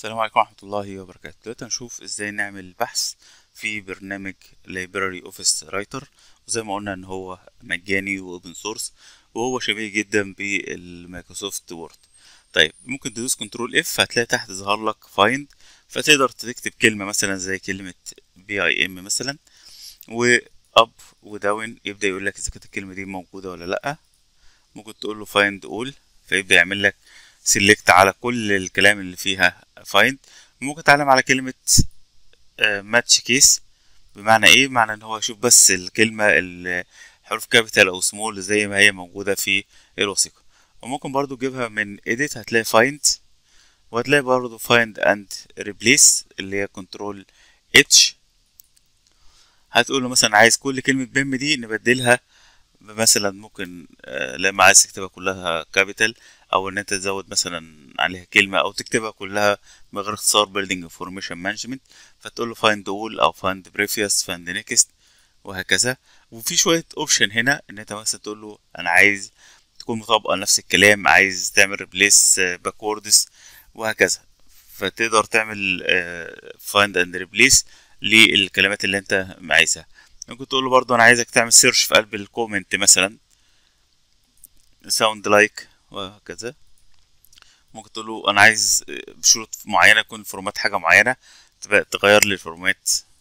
السلام عليكم ورحمة الله وبركاته دلوقتي هنشوف ازاي نعمل بحث في برنامج Library Office Writer وزي ما قلنا ان هو مجاني واوبن سورس وهو شبيه جدا بالمايكروسوفت وورد طيب ممكن تدوس كنترول اف هتلاقي تحت ظهر لك فايند فتقدر تكتب كلمة مثلا زي كلمة بي اي ام مثلا واب وداون يبدأ يقول لك اذا كانت الكلمة دي موجودة ولا لأ ممكن تقول له فايند اول فيبدأ يعمل لك سيلكت على كل الكلام اللي فيها فايند ممكن تعلم على كلمة ماتش كيس بمعنى ايه معنى ان هو يشوف بس الكلمة الحروف كابيتال او سمول زي ما هي موجودة في الوثيقة وممكن برضو تجيبها من edit هتلاقي find وهتلاقي برضو find and replace اللي هي كنترول اتش هتقول له مثلا عايز كل كلمة بيم دي نبدلها مثلا ممكن لما عايز تكتبها كلها كابيتال او ان انت تزود مثلا عليها كلمه او تكتبها كلها من غير اختصار building information management فتقول له find all او find previous find next وهكذا وفي شويه اوبشن هنا ان انت مثلا تقول له انا عايز تكون مطابقه نفس الكلام عايز تعمل replace backwards وهكذا فتقدر تعمل find and replace للكلمات اللي انت عايزها ممكن تقول له برضه انا عايزك تعمل سيرش في قلب الكومنت مثلا ساوند لايك وهكذا ممكن تقول له انا عايز بشروط معينه يكون فورمات حاجه معينه تغير لي الفورمات